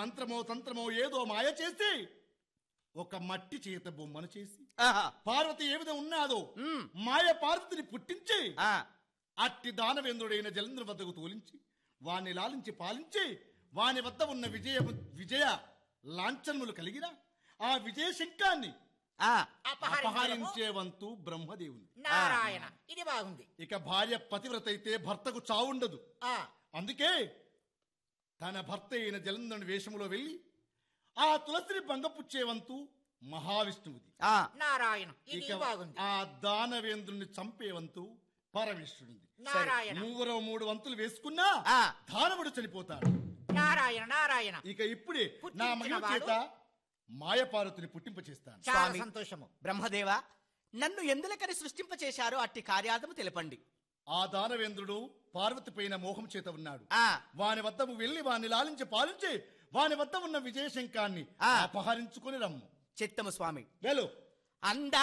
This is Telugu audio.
మంత్రమో తంత్రమో ఏదో మాయ చేసి ఒక మట్టి చేత బొమ్మను చేసి ఆహా. పార్వతి ఏ విధంగా ఉన్నాదో మ్. మాయ పార్వతిని పుట్టించి ఆ. అట్టి దానవేంద్రుడైన జలంధ్ర వద్దకు తోలించి వాణ్ణి లాలించి పాలించి వాని వద్ద ఉన్న విజయ విజయ లాంఛనములు కలిగిన ఆ విజయ శంఖాన్ని ఆ. అపహరించడము అపహరించే వంతు బ్రహ్మదేవుని నారాయణ ఇది బాగుంది ఇక భార్య పతివ్రత అయితే భర్తకు చావుండదు ఆ అందుకే తన భర్త అయిన జలంధరుని వేషములో వెళ్ళి ఆ తులసిని భంగపుచ్చే వంతు మహావిష్ణువుది ఆ. నారాయణ ఇది ఇక బాగుంది ఆ దానవేంద్రుని చంపే వంతు పరమేశ్వరునిది నారాయణ మూడో మూడు వంతులు వేసుకున్నా ఆ. దానవుడు చనిపోతాడు నారాయణ నారాయణ ఇక ఇప్పుడే నా పుట్టించిన మహిమ వాడు? చేత మాయపార్వతిని పుట్టింపచేస్తాను చాలా స్వామి. సంతోషము బ్రహ్మదేవా నన్ను ఎందులకని సృష్టింపచేశారో అట్టి కార్యాదము తెలపండి ఆ దానవేంద్రుడు పార్వతి పైన మోహం చేత ఉన్నాడు ఆ. వాని వద్దకు వెళ్లి వాని లాలించి పాలించి వాని వద్ద ఉన్న విజయశంఖాన్ని ఆ. అపహరించుకొని రమ్ము చిత్తము స్వామి వెళ్ళు అంద